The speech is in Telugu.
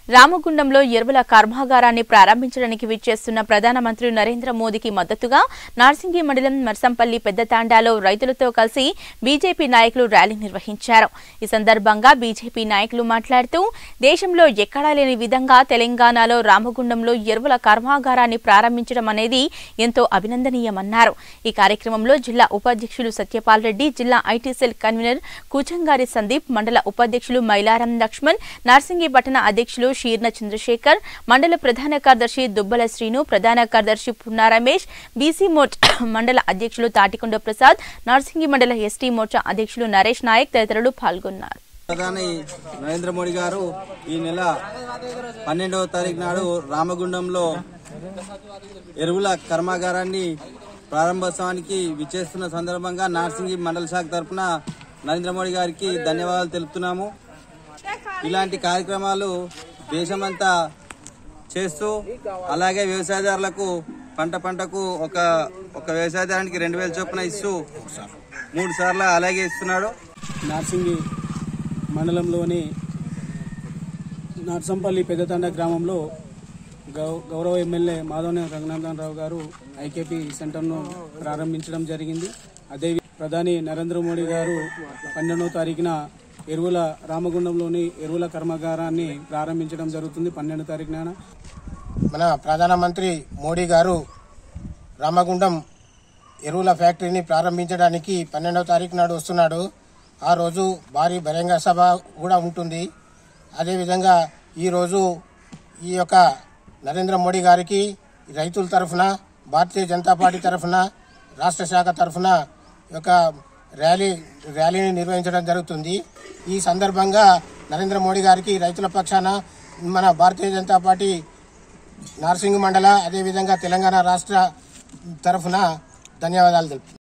రామగుండంలో ఎరువుల కర్మాగారాన్ని ప్రారంభించడానికి విచ్చేస్తున్న ప్రధానమంత్రి నరేంద్ర మోదీకి మద్దతుగా నార్సింగి మండలం మర్సంపల్లి పెద్దతాండాలో రైతులతో కలిసి బీజేపీ నాయకులు ర్యాలీ నిర్వహించారు ఈ సందర్భంగా బీజేపీ నాయకులు మాట్లాడుతూ దేశంలో ఎక్కడా లేని విధంగా తెలంగాణలో రామగుండంలో ఎరువుల కర్మాగారాన్ని ప్రారంభించడం అనేది ఎంతో అభినందనీయమన్నారు ఈ కార్యక్రమంలో జిల్లా ఉపాధ్యక్షులు సత్యపాల్ రెడ్డి జిల్లా IT cell convener Kuchangari Sandeep మండల ఉపాధ్యక్షులు మైలారం లక్ష్మణ్ నార్సింగి పట్టణ అధ్యక్షులు షీర్న చంద్రశేఖర్ మండల ప్రధాన కార్యదర్శి దుబ్బల శ్రీను ప్రధాన కార్యదర్శి పున్నా రమేష్ బీసీ మోర్చా మండల అధ్యక్షులు తాటికొండ ప్రసాద్ నార్సింగి మండల ఎస్టీ మోర్చా అధ్యక్షులు నరేష్ నాయక్ తదితరులు పాల్గొన్నారు ప్రధాని నరేంద్ర మోడీ గారు ఈ నెల పన్నెండవ తారీఖు నాడు రామగుండంలో ఎరువుల కర్మాగారాన్ని ప్రారంభోత్సవానికి విచ్చేస్తున్న సందర్భంగా నార్సింగి మండల శాఖ తరఫున నరేంద్ర మోడీ గారికి ధన్యవాదాలు తెలుపుతున్నాము ఇలాంటి కార్యక్రమాలు దేశమంతా చేస్తూ అలాగే వ్యవసాయదారులకు పంట పంటకు ఒక ఒక వ్యవసాయదారానికి రెండు వేల చొప్పున ఇస్తూ మూడు సార్లు అలాగే ఇస్తున్నాడు నార్సింగి మండలంలోని నర్సంపల్లి పెద్దతండ గ్రామంలో గౌ గౌరవ ఎమ్మెల్యే మాధవనే రంగనాథన్ రావు గారు ఐకేపీ సెంటర్ను ప్రారంభించడం జరిగింది అదే ప్రధాని నరేంద్ర మోడీ గారు పన్నెండవ తారీఖున ఎరువుల రామగుండంలోని ఎరువుల కర్మాగారాన్ని ప్రారంభించడం జరుగుతుంది పన్నెండో తారీఖున మన ప్రధానమంత్రి మోడీ గారు రామగుండం ఎరువుల ఫ్యాక్టరీని ప్రారంభించడానికి పన్నెండవ తారీఖు నాడు వస్తున్నాడు ఆ రోజు భారీ బహిరంగ సభ కూడా ఉంటుంది అదేవిధంగా ఈరోజు ఈ యొక్క నరేంద్ర మోడీ గారికి రైతుల తరఫున భారతీయ జనతా పార్టీ తరఫున రాష్ట్ర శాఖ తరఫున ఈ యొక్క ర్యాలీ ర్యాలీని నిర్వహించడం జరుగుతుంది ఈ సందర్భంగా నరేంద్ర మోడీ గారికి రైతుల పక్షాన మన భారతీయ జనతా పార్టీ నార్సింగ్ మండల అదేవిధంగా తెలంగాణ రాష్ట్ర తరఫున ధన్యవాదాలు తెలుపు